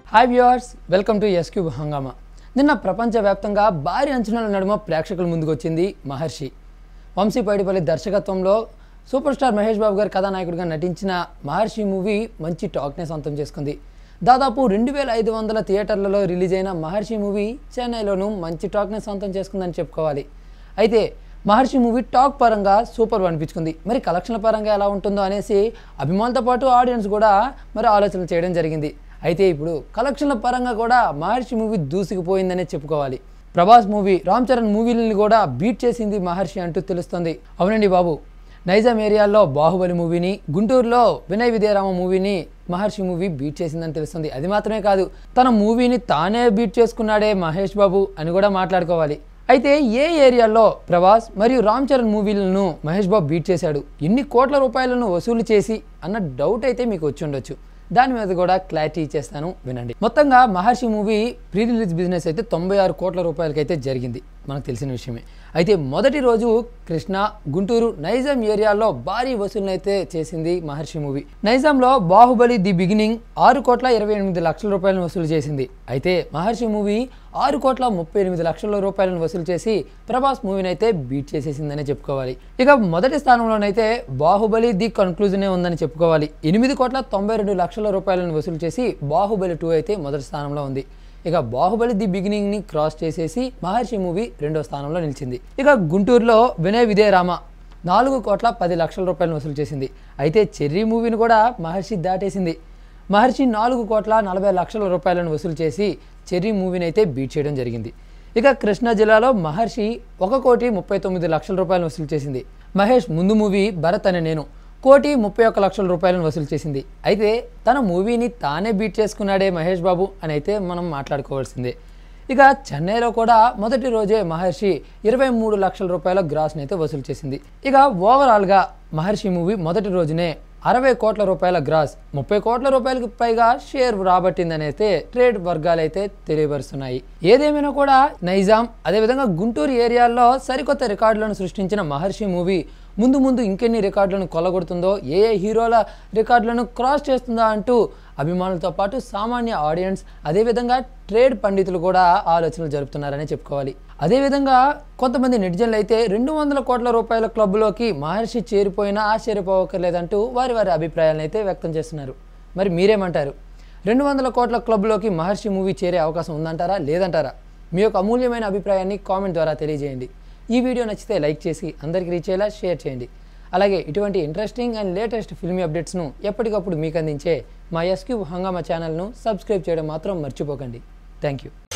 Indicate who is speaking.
Speaker 1: hi viewers welcome to S cube Hungama నిన్న ప్రపంచవ్యాప్తంగా భారీ అంచనాల నడుమ ప్రేక్షకుల ముందుకు వచ్చింది మహర్షి వంశీ పైడిపల్లి దర్శకత్వంలో సూపర్ స్టార్ మహేష్ బాబు గారి కథానాయకుడిగా నటించిన మహర్షి మూవీ మంచి టాక్నే సొంతం చేసుకుంది దాదాపు రెండు వేల ఐదు వందల థియేటర్లలో రిలీజ్ అయిన మహర్షి మూవీ చెన్నైలోనూ మంచి టాక్నే సొంతం చేసుకుందని చెప్పుకోవాలి అయితే మహర్షి మూవీ టాక్ పరంగా సూపర్ అనిపించుకుంది మరి కలెక్షన్ల పరంగా ఎలా ఉంటుందో అనేసి అభిమానులతో పాటు ఆడియన్స్ కూడా మరి ఆలోచన చేయడం జరిగింది అయితే ఇప్పుడు కలెక్షన్ల పరంగా కూడా మహర్షి మూవీ దూసుకుపోయిందనే చెప్పుకోవాలి ప్రభాస్ మూవీ రామ్ చరణ్ మూవీలని కూడా బీట్ చేసింది మహర్షి అంటూ తెలుస్తుంది అవునండి బాబు నైజాం ఏరియాలో బాహుబలి మూవీని గుంటూరులో వినయ్ విజయరామ మూవీని మహర్షి మూవీ బీట్ చేసిందని తెలుస్తుంది అది మాత్రమే కాదు తన మూవీని తానే బీట్ చేసుకున్నాడే మహేష్ బాబు అని కూడా మాట్లాడుకోవాలి అయితే ఏ ఏరియాలో ప్రభాస్ మరియు రామ్ చరణ్ మూవీలను మహేష్ బాబు బీట్ చేశాడు ఎన్ని కోట్ల రూపాయలను వసూలు చేసి అన్న డౌట్ అయితే మీకు వచ్చి ఉండొచ్చు దాని మీద కూడా క్లారిటీ ఇచ్చేస్తాను వినండి మొత్తంగా Maharshi movie pre release business అయితే తొంభై ఆరు కోట్ల రూపాయలకైతే జరిగింది మనకు తెలిసిన విషయమే అయితే మొదటి రోజు కృష్ణా గుంటూరు నైజాం ఏరియాలో భారీ వసూలును అయితే చేసింది మహర్షి మూవీ నైజాంలో బాహుబలి ది బిగినింగ్ ఆరు కోట్ల ఇరవై ఎనిమిది లక్షల రూపాయలను వసూలు చేసింది అయితే మహర్షి మూవీ ఆరు కోట్ల ముప్పై ఎనిమిది లక్షల రూపాయలను వసూలు చేసి ప్రభాస్ మూవీని అయితే బీట్ చేసేసిందనే చెప్పుకోవాలి ఇక మొదటి స్థానంలోనైతే బాహుబలి ది కన్క్లూజనే ఉందని చెప్పుకోవాలి ఎనిమిది కోట్ల తొంభై రెండు లక్షల రూపాయలను వసూలు చేసి బాహుబలి టూ అయితే మొదటి స్థానంలో ఉంది ఇక బాహుబలి ది బిగినింగ్ ని క్రాస్ చేసేసి మహర్షి మూవీ రెండో స్థానంలో నిలిచింది ఇక గుంటూరులో వినయ్ విజయ రామ నాలుగు కోట్ల పది లక్షల రూపాయలను వసూలు చేసింది అయితే చెర్రీ మూవీని కూడా మహర్షి దాటేసింది మహర్షి నాలుగు కోట్ల నలభై లక్షల రూపాయలను వసూలు చేసి చెర్రీ మూవీని అయితే బీట్ చేయడం జరిగింది ఇక కృష్ణా జిల్లాలో మహర్షి ఒక కోటి ముప్పై తొమ్మిది లక్షల రూపాయలను వసూలు చేసింది మహేష్ ముందు మూవీ భరత్ అనే నేను కోటి ముప్పై ఒక్క లక్షల రూపాయలను వసూలు చేసింది అయితే తన మూవీని తానే బీట్ చేసుకున్నాడే మహేష్ బాబు అని అయితే మనం మాట్లాడుకోవాల్సిందే ఇక చెన్నైలో కూడా మొదటి రోజే మహర్షి ఇరవై మూడు లక్షల రూపాయల గ్రాస్ని అయితే వసూలు చేసింది ఇక ఓవరాల్గా మహర్షి మూవీ మొదటి రోజునే అరవై కోట్ల రూపాయల గ్రాస్ ముప్పై కోట్ల రూపాయలకు పైగా షేర్ రాబట్టిందని అయితే ట్రేడ్ వర్గాలు అయితే తెలియపరుస్తున్నాయి ఏదేమైనా కూడా నైజాం అదేవిధంగా గుంటూరు ఏరియాల్లో సరికొత్త రికార్డులను సృష్టించిన మహర్షి మూవీ ముందు ముందు ఇంకెన్ని రికార్డులను కొల్లగొడుతుందో ఏ ఏ హీరోల రికార్డులను క్రాస్ చేస్తుందో అంటూ అభిమానులతో పాటు సామాన్య ఆడియన్స్ అదేవిధంగా ట్రేడ్ పండితులు కూడా ఆలోచనలు జరుపుతున్నారని చెప్పుకోవాలి అదేవిధంగా కొంతమంది నెటిజన్లు అయితే రెండు వందల కోట్ల రూపాయల క్లబ్లోకి మహర్షి చేరిపోయినా ఆశ్చర్యపోవక్కర్లేదంటూ వారి వారి అభిప్రాయాలను అయితే వ్యక్తం చేస్తున్నారు మరి మీరేమంటారు రెండు వందల కోట్ల క్లబ్లోకి మహర్షి మూవీ చేరే అవకాశం ఉందంటారా లేదంటారా మీ యొక్క అమూల్యమైన అభిప్రాయాన్ని కామెంట్ ద్వారా తెలియజేయండి ఈ వీడియో నచ్చితే లైక్ చేసి అందరికీ రీచ్ అయ్యేలా షేర్ చేయండి అలాగే ఇటువంటి ఇంట్రెస్టింగ్ అండ్ లేటెస్ట్ ఫిల్మీ అప్డేట్స్ను ఎప్పటికప్పుడు మీకు అందించే మా ఎస్క్యూబ్ హంగామా ఛానల్ను సబ్స్క్రైబ్ చేయడం మాత్రం మర్చిపోకండి థ్యాంక్ యూ